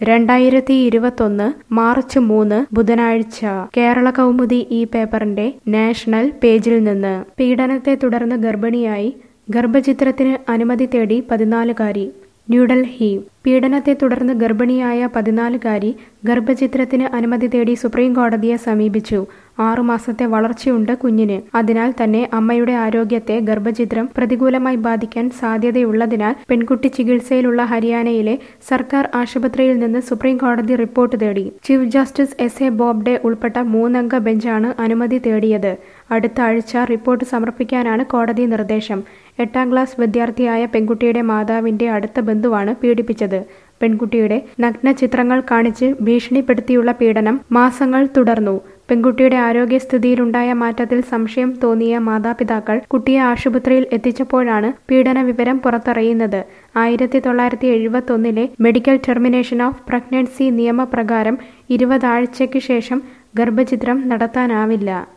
രണ്ടായിരത്തി ഇരുപത്തൊന്ന് മാർച്ച് മൂന്ന് ബുധനാഴ്ച കേരള കൗമുദി ഈ പേപ്പറിന്റെ നാഷണൽ പേജിൽ നിന്ന് പീഡനത്തെ തുടർന്ന് ഗർഭിണിയായി ഗർഭചിത്രത്തിന് അനുമതി തേടി പതിനാലുകാരി ന്യൂഡൽഹി പീഡനത്തെ തുടർന്ന് ഗർഭിണിയായ പതിനാലുകാരി ഗർഭചിത്രത്തിന് അനുമതി തേടി സുപ്രീം കോടതിയെ സമീപിച്ചു ആറുമാസത്തെ വളർച്ചയുണ്ട് കുഞ്ഞിന് അതിനാൽ തന്നെ അമ്മയുടെ ആരോഗ്യത്തെ ഗർഭചിത്രം പ്രതികൂലമായി ബാധിക്കാൻ സാധ്യതയുള്ളതിനാൽ പെൺകുട്ടി ചികിത്സയിലുള്ള ഹരിയാനയിലെ സർക്കാർ ആശുപത്രിയിൽ നിന്ന് സുപ്രീം കോടതി റിപ്പോർട്ട് തേടി chief justice S A Bobde ഉൾപ്പെട്ട മൂന്നംഗ ബെഞ്ചാണ് അനുമതി തേടിയത് അടുത്ത ആഴ്ച റിപ്പോർട്ട് സമർപ്പിക്കാനാണ് കോടതി നിർദ്ദേശം എട്ടാം ക്ലാസ് വിദ്യാർത്ഥിയായ പെൺകുട്ടിയുടെ മാതാവിന്റെ അടുത്ത ബന്ധുവാണ് പീഡിപ്പിച്ചത് പെൺകുട്ടിയുടെ നഗ്ന ചിത്രങ്ങൾ കാണിച്ച് ഭീഷണിപ്പെടുത്തിയുള്ള പീഡനം മാസങ്ങൾ തുടർന്നു പെൺകുട്ടിയുടെ ആരോഗ്യസ്ഥിതിയിലുണ്ടായ മാറ്റത്തിൽ സംശയം തോന്നിയ മാതാപിതാക്കൾ കുട്ടിയെ ആശുപത്രിയിൽ എത്തിച്ചപ്പോഴാണ് പീഡന വിവരം പുറത്തറിയുന്നത് ആയിരത്തി തൊള്ളായിരത്തി എഴുപത്തൊന്നിലെ മെഡിക്കൽ ടെർമിനേഷൻ ഓഫ് പ്രഗ്നൻസി നിയമപ്രകാരം ഇരുപതാഴ്ചയ്ക്ക് ശേഷം ഗർഭചിത്രം നടത്താനാവില്ല